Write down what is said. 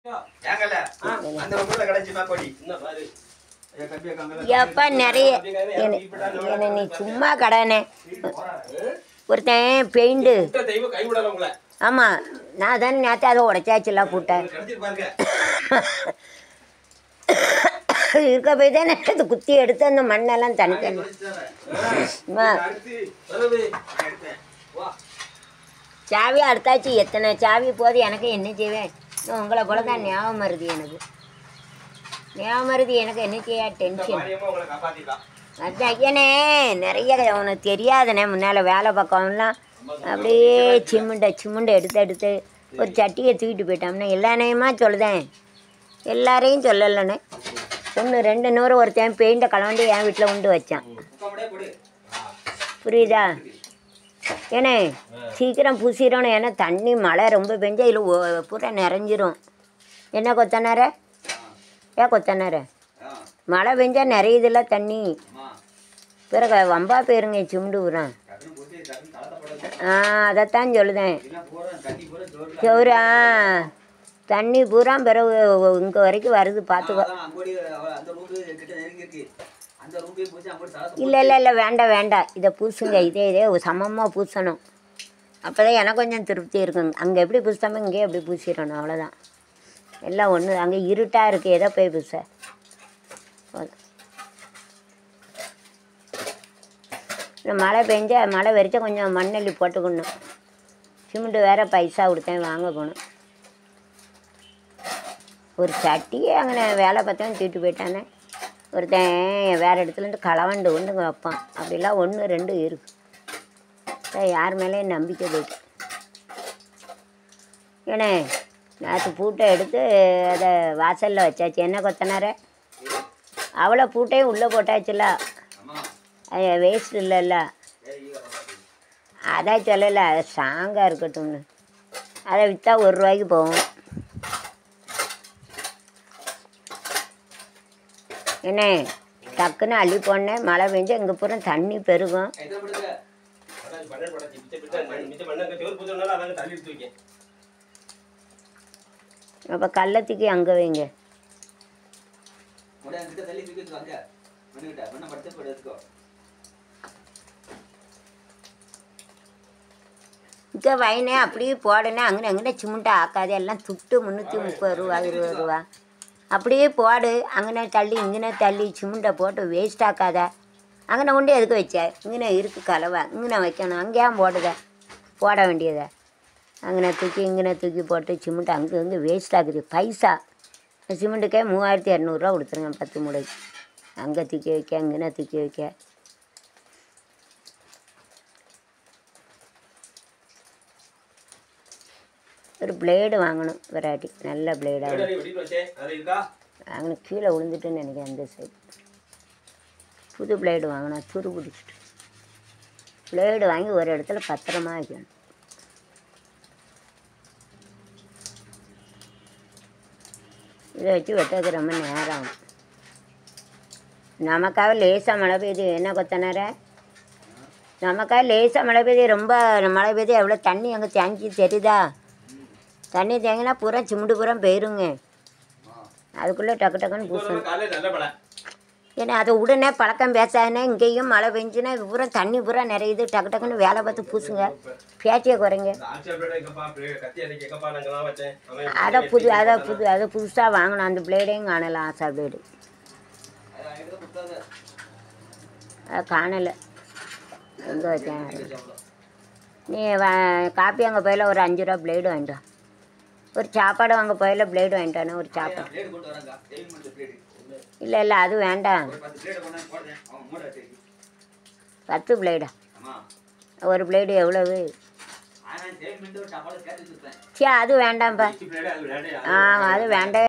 ஏங்கல்ல அந்த ஊர்ல கிடைச்சுமா கொடி என்ன பாரு ஏ கம்பி கம்பி எப்பா நிறைய என்ன என்ன நீ சும்மா கடானே ஒருத்தன் பெயிண்டு விட்ட தெய்வம் கைவிடல உங்களை ஆமாம் நான் தானே நேற்று அதை உடச்சாச்சுல பூட்டை கிடைச்சிட்டு பாருங்க இருக்க போய் தானே அது குத்தி எடுத்து அந்த மண்ணெல்லாம் தனித்தனி அம்மா, வருது வா சாவி அடுத்தாச்சு எத்தனை சாவி போது எனக்கு என்ன செய்வேன் நான் உங்களை போல தான் ஞாபகம் வருது எனக்கு ஞாபகம் வருது எனக்கு என்ன செய்ய டென்ஷன் மாரியம்மா உங்களை காப்பாத்திக்கலாம் அதான் ஐயனே நிறைய உனக்கு தெரியாதனே முன்னால் வேலை பக்கம்லாம் அப்படியே சிமுண்டை சிமுண்டை எடுத்து எடுத்து ஒரு சட்டியை தூக்கிட்டு போயிட்டோம்னா எல்லா நேயமா சொல்லுதேன் எல்லாரையும் சொல்லலைண்ணே ஒன்று ரெண்டு நூறு ஒருத்தன் பெயிண்டை கலவண்டி என் வீட்டில் உண்டு வச்சான் முக்காமடே கொடு புரியுதா ஏனே சீக்கிரம் பூசிடணும் ஏன்னா தண்ணி மழை ரொம்ப பெஞ்சா இதில் பூரா நிறைஞ்சிரும் என்ன கொத்தனார ஏன் கொத்தனார ஆ மழை பெஞ்சா நிறையுதுல்ல தண்ணி அம்மா பிறகு வம்பா போயிருங்க சிமுண்டு பூரா கண்ணு போட்டு கண்ணு தளத்தப்படாது ஆ அதைத்தான் சொல்லுதேன் எல்லாம் பூரா தண்ணி பூரா ஜோர்ல சௌரா தண்ணி பூரா பிறகு இங்கே வரைக்கும் வருது பார்த்துக்கோ அதான் அங்கோடி அவ- அந்த ரூம் கிட்ட நெருங்கி இருக்கு அந்த ரூம் போச்சு அங்கோடி தளத்தை இல்லை இல்லை இல்லை வேண்டாம் வேண்டாம் இதை பூசுங்க இதே இதே சமமாக பூசணும் அப்போ தான் எனக்கு கொஞ்சம் திருப்தி இருக்குங்க அங்கே எப்படி பூசித்தாமோ இங்கே எப்படி பூசிடணும் அவ்வளோதான் எல்லாம் ஒன்று அங்கே இருட்டாக இருக்குது எதை போய் பூச போதும். இந்த மழை பெஞ்சா மழை வெறிச்சா கொஞ்சம் மண்ணள்ளி போட்டுக்கணும் சிமெண்ட் வேற பைசா கொடுத்தேன் வாங்க போகணும் ஒரு சட்டியே அங்கே வேலை பார்த்தவன் தூக்கிட்டு போயிட்டானே ஒருத்தன் வேறு இடத்துலேருந்து களவண்டு கொண்டு இங்கே வைப்பான் அப்படிலாம் ஒன்று ரெண்டு இருக்கு அதான் யார் மேலேயும் நம்பிக்கை போயிட்டு ஏனே நேற்று பூட்டை எடுத்து அதை வாசலில் வச்சாச்சு என்ன கொத்தனார அவளை பூட்டையும் உள்ளே போட்டாச்சுல அம்மா அது வேஸ்ட் இல்லைல்ல ஏய் ஈக பாப்பாத்தி. அதான் சொல்லலை அது ஸ்ட்ராங்காக இருக்கட்டும்னு அதை விற்றா ஒரு ரூபாய்க்கு போகும் என்ன டக்குன்னு அள்ளி போனேன் மழை பெஞ்சு இங்கே பூரா தண்ணி பெருகும் இதை விடுங்க பட்டாச்சு பண்ண பட்டாச்சு மிச்ச மிச்ச மிச்ச பண்ண சோறு பூத்தனால அதாங்க தள்ளி எடுத்து வைக்க அப்போ கள்ளத்துக்கு அங்கே வைங்க உடனே கிட்ட தள்ளி தூக்கி வச்சுக்கோ அங்க மண்ணுகிட்ட மண்ணை படுத்து போட்டு எடுத்துக்கோ இங்கே வைனே அப்படியே போடனே அங்கே அங்கே சிமெண்ட்டை ஆக்காது எல்லாம் துட்டு முந்நூற்றி முப்பது ரூபா இருபது ரூபா அப்படியே போடு அங்கனே தள்ளி இங்கனே தள்ளி சிமெண்ட்டை போட்டு வேஸ்ட் ஆக்காத அங்கன கொண்டு எதுக்கு வச்ச இங்கனே இருக்கு கலவை இங்கனே வைக்கணும் அங்கேயும் போடுத போட வேண்டியதை அங்கனே தூக்கி இங்கனே தூக்கி போட்டு சிமெண்ட் அங்கே இங்கே வேஸ்ட் ஆகுது பைசா சிமெண்ட்டுக்கே மூவாயிரத்தி இரநூறுவா கொடுத்துருங்க பத்து மூடைக்கு அங்கே தூக்கி வைக்க இங்கனே தூக்கி வைக்க ஒரு பிளேடு வாங்கணும் வெரைட்டி நல்ல பிளேடாக வீடு வெடிட்டு வச்சேன் அது இருக்கா வாங்கின கீழே விழுந்துட்டுன்னு நினைக்கிறேன் அந்த சைடு புது பிளேடு வாங்கினா துரு பிடிச்சிட்டு பிளேடு வாங்கி ஒரு இடத்துல பத்திரமா வைக்கணும் இதை வச்சு வெட்டதுக்கு ரொம்ப நேரம் ஆகும் நமக்காக லேசாக மழை பெய்யுது என்ன கொத்தனார நமக்காக லேசாக மழை பெய்யுது ரொம்ப மழை பெய்யுது எவ்வளோ தண்ணி அங்கே தேங்கி தெரியுதா தண்ணி தேங்கினா பூரா சிமுண்டு பூரா போயிருங்க அதுக்குள்ளே டக்கு டக்குன்னு இப்போ பூசணும் நம்ம காலையில் நல்ல மழை ஏன்னா அதை உடனே பழக்கம் பேசாதுன்னா இங்கேயும் மழை பெஞ்சுன்னா இது பூரா தண்ணி பூரா நிறையுது டக்கு டக்குன்னு வேலை பார்த்து பூசுங்க பேச்சியை குறைங்க இந்த ஆட்சியர் பிளேட் எங்கப்பா பிளே- கத்தி அடிக்க எங்கப்பா நாங்கள் தான் வச்சேன் அவன் அதை புது அதை புது அதை புதுசாக வாங்கணும் அந்த பிளேடையும் காணலாம் ஆசா பிளேடு அதை என்கிட்ட கொடுத்தாத அதை காணலை எங்கே வச்சேன் நீ வ- காப்பி அங்கே போயில ஒரு அஞ்சு ரூபா பிளேடு வாங்கிட்டு வா. ஒரு சாப்பாடு வாங்க போயில பிளேடு வாங்கிட்டு வானே ஒரு சாப்பாடு பிளேடு கொண்டு வராங்க டெய்லி மட்டும் பிளேடு இல்லை இல்லை அது வேண்டாம் ஒரு பத்து பிளேடு கொண்டு வந்து போடுறேன் அவன் மூட வச்சிருக்கு பத்து பிளேடா ஆமா ஒரு பிளேடு எவ்வளவு ஆனால் டெய்லி மட்டும் ஒரு சாப்பாடு சேர்த்து வச்சிருப்பேன் சே அது வேண்டாம்ப்பா பிளேட் அது விளையாடையா ஆ அது வேண்டாம்